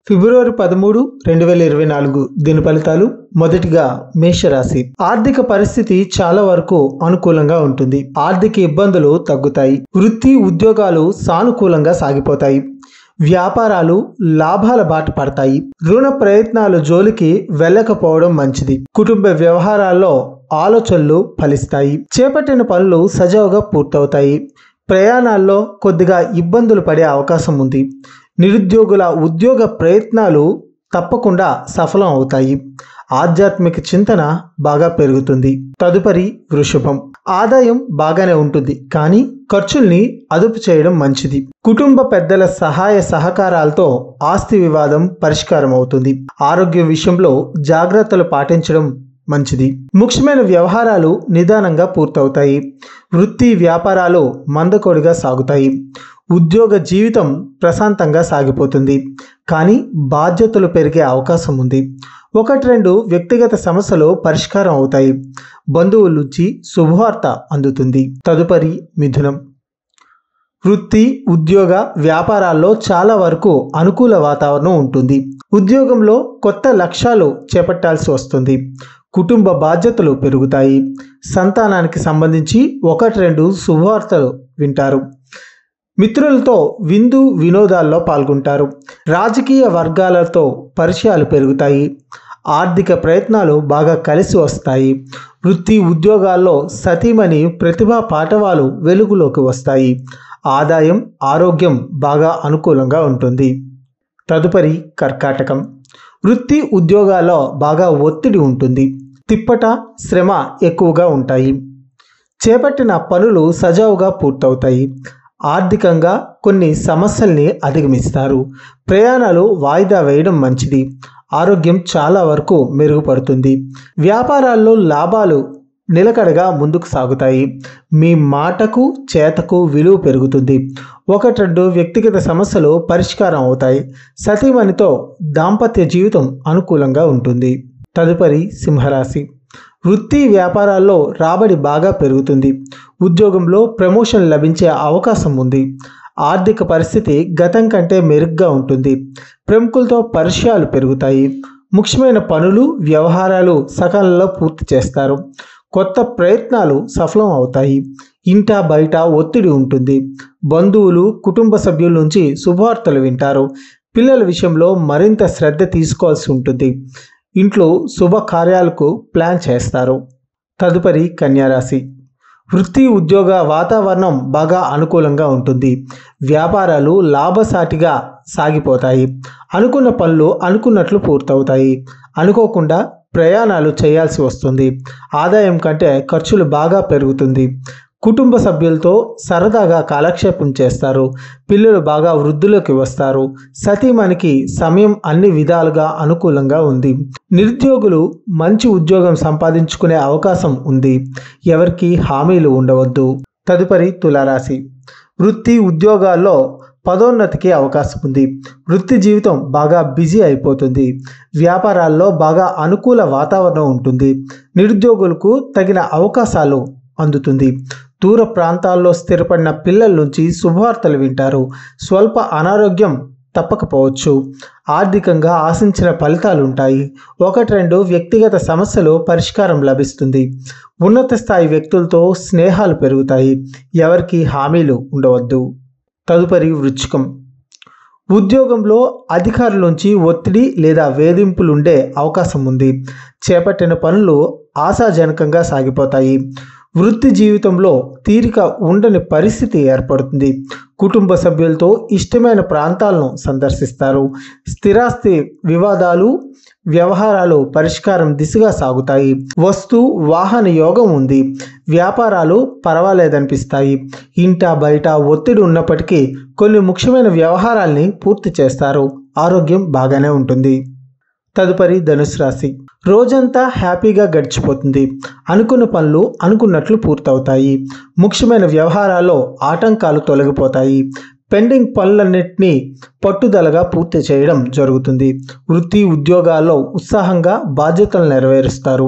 ఫిబ్రవరి పదమూడు రెండు వేల ఇరవై నాలుగు దీని ఫలితాలు మొదటిగా మేషరాశి ఆర్థిక పరిస్థితి చాలా వరకు అనుకూలంగా ఉంటుంది ఆర్థిక ఇబ్బందులు తగ్గుతాయి వృత్తి ఉద్యోగాలు సానుకూలంగా సాగిపోతాయి వ్యాపారాలు లాభాల బాట పడతాయి రుణ ప్రయత్నాలు జోలికి వెళ్ళకపోవడం మంచిది కుటుంబ వ్యవహారాల్లో ఆలోచనలు ఫలిస్తాయి చేపట్టిన పనులు సజావుగా పూర్తవుతాయి ప్రయాణాల్లో కొద్దిగా ఇబ్బందులు పడే అవకాశం ఉంది నిరుద్యోగుల ఉద్యోగ ప్రయత్నాలు తప్పకుండా సఫలం అవుతాయి ఆధ్యాత్మిక చింతన బాగా పెరుగుతుంది తదుపరి వృషభం ఆదాయం బాగానే ఉంటుంది కానీ ఖర్చుల్ని అదుపు చేయడం మంచిది కుటుంబ పెద్దల సహాయ సహకారాలతో ఆస్తి వివాదం పరిష్కారం అవుతుంది ఆరోగ్యం విషయంలో జాగ్రత్తలు పాటించడం మంచిది ముఖ్యమైన వ్యవహారాలు నిదానంగా పూర్తవుతాయి వృత్తి వ్యాపారాలు మందకొడిగా సాగుతాయి ఉద్యోగ జీవితం ప్రశాంతంగా సాగిపోతుంది కానీ బాధ్యతలు పెరిగే అవకాశం ఉంది ఒకటి రెండు వ్యక్తిగత సమస్యలు పరిష్కారం అవుతాయి బంధువుల నుంచి శుభవార్త అందుతుంది తదుపరి మిథునం వృత్తి ఉద్యోగ వ్యాపారాల్లో చాలా వరకు అనుకూల వాతావరణం ఉంటుంది ఉద్యోగంలో కొత్త లక్ష్యాలు చేపట్టాల్సి వస్తుంది కుటుంబ బాధ్యతలు పెరుగుతాయి సంతానానికి సంబంధించి ఒకటి రెండు శుభవార్తలు వింటారు మిత్రులతో విందు వినోదాల్లో పాల్గొంటారు రాజకీయ వర్గాలతో పరిచయాలు పెరుగుతాయి ఆర్థిక ప్రయత్నాలు బాగా కలిసి వస్తాయి వృత్తి ఉద్యోగాల్లో సతీమణి ప్రతిభా పాఠవాలు వెలుగులోకి వస్తాయి ఆదాయం ఆరోగ్యం బాగా అనుకూలంగా ఉంటుంది తదుపరి కర్కాటకం వృత్తి ఉద్యోగాల్లో బాగా ఒత్తిడి ఉంటుంది తిప్పట శ్రమ ఎక్కువగా ఉంటాయి చేపట్టిన పనులు సజావుగా పూర్తవుతాయి ఆర్థికంగా కొన్ని సమస్యల్ని అధిగమిస్తారు ప్రయాణాలు వాయిదా వేయడం మంచిది ఆరోగ్యం చాలా వరకు మెరుగుపడుతుంది వ్యాపారాల్లో లాభాలు నిలకడగా ముందుకు సాగుతాయి మీ మాటకు చేతకు విలువ పెరుగుతుంది ఒకటి రెండు వ్యక్తిగత సమస్యలు పరిష్కారం అవుతాయి సతీమణితో దాంపత్య జీవితం అనుకూలంగా ఉంటుంది తదుపరి సింహరాశి వృత్తి వ్యాపారాల్లో రాబడి బాగా పెరుగుతుంది ఉద్యోగంలో ప్రమోషన్ లభించే అవకాశం ఉంది ఆర్థిక పరిస్థితి గతం కంటే మెరుగ్గా ఉంటుంది ప్రముఖులతో పరిచయాలు పెరుగుతాయి ముఖ్యమైన పనులు వ్యవహారాలు సకాలంలో పూర్తి చేస్తారు కొత్త ప్రయత్నాలు సఫలం అవుతాయి ఇంట బయట ఒత్తిడి ఉంటుంది బంధువులు కుటుంబ సభ్యుల నుంచి శుభవార్తలు వింటారు పిల్లల విషయంలో మరింత శ్రద్ధ తీసుకోవాల్సి ఉంటుంది ఇంట్లో శుభకార్యాలకు ప్లాన్ చేస్తారు తదుపరి కన్యారాశి వృత్తి ఉద్యోగ వాతావరణం బాగా అనుకూలంగా ఉంటుంది వ్యాపారాలు లాభసాటిగా సాగిపోతాయి అనుకున్న పనులు అనుకున్నట్లు పూర్తవుతాయి అనుకోకుండా ప్రయాణాలు చేయాల్సి వస్తుంది ఆదాయం కంటే ఖర్చులు బాగా పెరుగుతుంది కుటుంబ సభ్యులతో సరదాగా కాలక్షేపం చేస్తారు పిల్లలు బాగా వృద్ధిలోకి వస్తారు సతీమణికి సమయం అన్ని విధాలుగా అనుకూలంగా ఉంది నిరుద్యోగులు మంచి ఉద్యోగం సంపాదించుకునే అవకాశం ఉంది ఎవరికి హామీలు ఉండవద్దు తదుపరి తులారాశి వృత్తి ఉద్యోగాల్లో పదోన్నతికి అవకాశం ఉంది వృత్తి జీవితం బాగా బిజీ అయిపోతుంది వ్యాపారాల్లో బాగా అనుకూల వాతావరణం ఉంటుంది నిరుద్యోగులకు తగిన అవకాశాలు అందుతుంది దూర ప్రాంతాల్లో స్థిరపడిన పిల్లల నుంచి శుభవార్తలు వింటారు స్వల్ప అనారోగ్యం తప్పకపోవచ్చు ఆర్థికంగా ఆశించిన ఫలితాలు ఉంటాయి ఒకటి రెండు వ్యక్తిగత సమస్యలు పరిష్కారం లభిస్తుంది ఉన్నత స్థాయి వ్యక్తులతో స్నేహాలు పెరుగుతాయి ఎవరికి హామీలు ఉండవద్దు తదుపరి వృచ్చికం ఉద్యోగంలో అధికారుల నుంచి ఒత్తిడి లేదా వేధింపులు ఉండే అవకాశం ఉంది చేపట్టిన పనులు ఆశాజనకంగా సాగిపోతాయి వృత్తి జీవితంలో తీరిక ఉండని పరిస్థితి ఏర్పడుతుంది కుటుంబ సభ్యులతో ఇష్టమైన ప్రాంతాలను సందర్శిస్తారు స్థిరాస్తి వివాదాలు వ్యవహారాలు పరిష్కారం దిశగా సాగుతాయి వస్తు వాహన యోగం ఉంది వ్యాపారాలు పర్వాలేదనిపిస్తాయి ఇంట బయట ఒత్తిడి ఉన్నప్పటికీ కొన్ని ముఖ్యమైన వ్యవహారాల్ని పూర్తి చేస్తారు ఆరోగ్యం బాగానే ఉంటుంది తదుపరి ధనుసు రాశి రోజంతా హ్యాపీగా గడిచిపోతుంది అనుకున్న పనులు అనుకున్నట్లు పూర్తవుతాయి ముఖ్యమైన వ్యవహారాల్లో ఆటంకాలు తొలగిపోతాయి పెండింగ్ పనులన్నింటినీ పట్టుదలగా పూర్తి చేయడం జరుగుతుంది వృత్తి ఉద్యోగాల్లో ఉత్సాహంగా బాధ్యతలు నెరవేరుస్తారు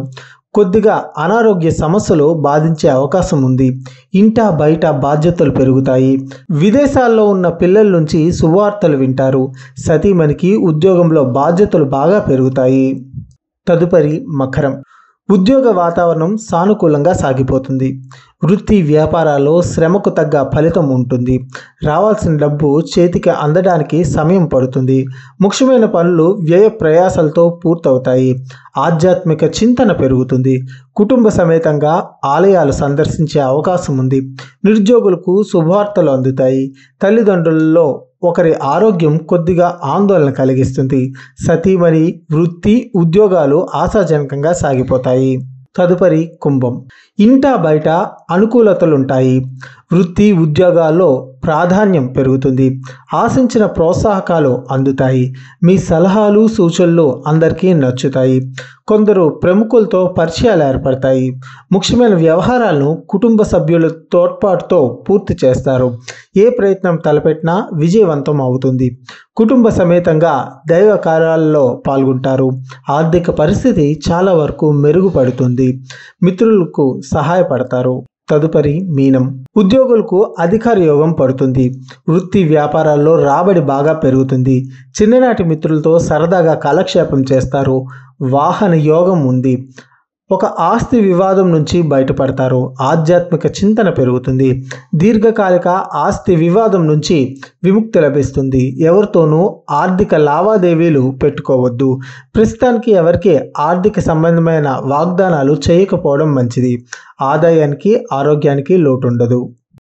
కొద్దిగా అనారోగ్య సమస్యలు బాధించే అవకాశం ఉంది ఇంట బయట బాధ్యతలు పెరుగుతాయి విదేశాల్లో ఉన్న పిల్లల నుంచి సువార్తలు వింటారు సతీమణికి ఉద్యోగంలో బాధ్యతలు బాగా పెరుగుతాయి తదుపరి మకరం ఉద్యోగ వాతావరణం సానుకూలంగా సాగిపోతుంది వృత్తి వ్యాపారాల్లో శ్రమకు తగ్గ ఫలితం ఉంటుంది రావాల్సిన డబ్బు చేతికి అందడానికి సమయం పడుతుంది ముఖ్యమైన పనులు వ్యయ ప్రయాసాలతో పూర్తవుతాయి ఆధ్యాత్మిక చింతన పెరుగుతుంది కుటుంబ సమేతంగా ఆలయాలు సందర్శించే అవకాశం ఉంది నిరుద్యోగులకు శుభవార్తలు అందుతాయి తల్లిదండ్రులలో ఒకరి ఆరోగ్యం కొద్దిగా ఆందోళన కలిగిస్తుంది సతీమణి వృత్తి ఉద్యోగాలు ఆశాజనకంగా సాగిపోతాయి తదుపరి కుంభం ఇంటా బయట అనుకూలతలుంటాయి వృత్తి ఉద్యోగాల్లో ప్రాధాన్యం పెరుగుతుంది ఆశించిన ప్రోత్సాహకాలు అందుతాయి మీ సలహాలు సూచనలు అందరికీ నచ్చుతాయి కొందరు ప్రముఖులతో పరిచయాలు ఏర్పడతాయి ముఖ్యమైన వ్యవహారాలను కుటుంబ సభ్యుల తోడ్పాటుతో పూర్తి చేస్తారు ఏ ప్రయత్నం తలపెట్టినా విజయవంతం అవుతుంది కుటుంబ సమేతంగా దైవ కార్యాలలో పాల్గొంటారు ఆర్థిక పరిస్థితి చాలా వరకు మెరుగుపడుతుంది మిత్రులకు సహాయపడతారు తదుపరి మీనం ఉద్యోగులకు అధికార యోగం పడుతుంది వృత్తి వ్యాపారాల్లో రాబడి బాగా పెరుగుతుంది చిన్ననాటి మిత్రులతో సరదాగా కాలక్షేపం చేస్తారు వాహన యోగం ఉంది ఒక ఆస్తి వివాదం నుంచి బయటపడతారు ఆధ్యాత్మిక చింతన పెరుగుతుంది దీర్ఘకాలిక ఆస్తి వివాదం నుంచి విముక్తి లభిస్తుంది ఎవరితోనూ ఆర్థిక లావాదేవీలు పెట్టుకోవద్దు ప్రస్తుతానికి ఎవరికి ఆర్థిక సంబంధమైన వాగ్దానాలు చేయకపోవడం మంచిది ఆదాయానికి ఆరోగ్యానికి లోటుండదు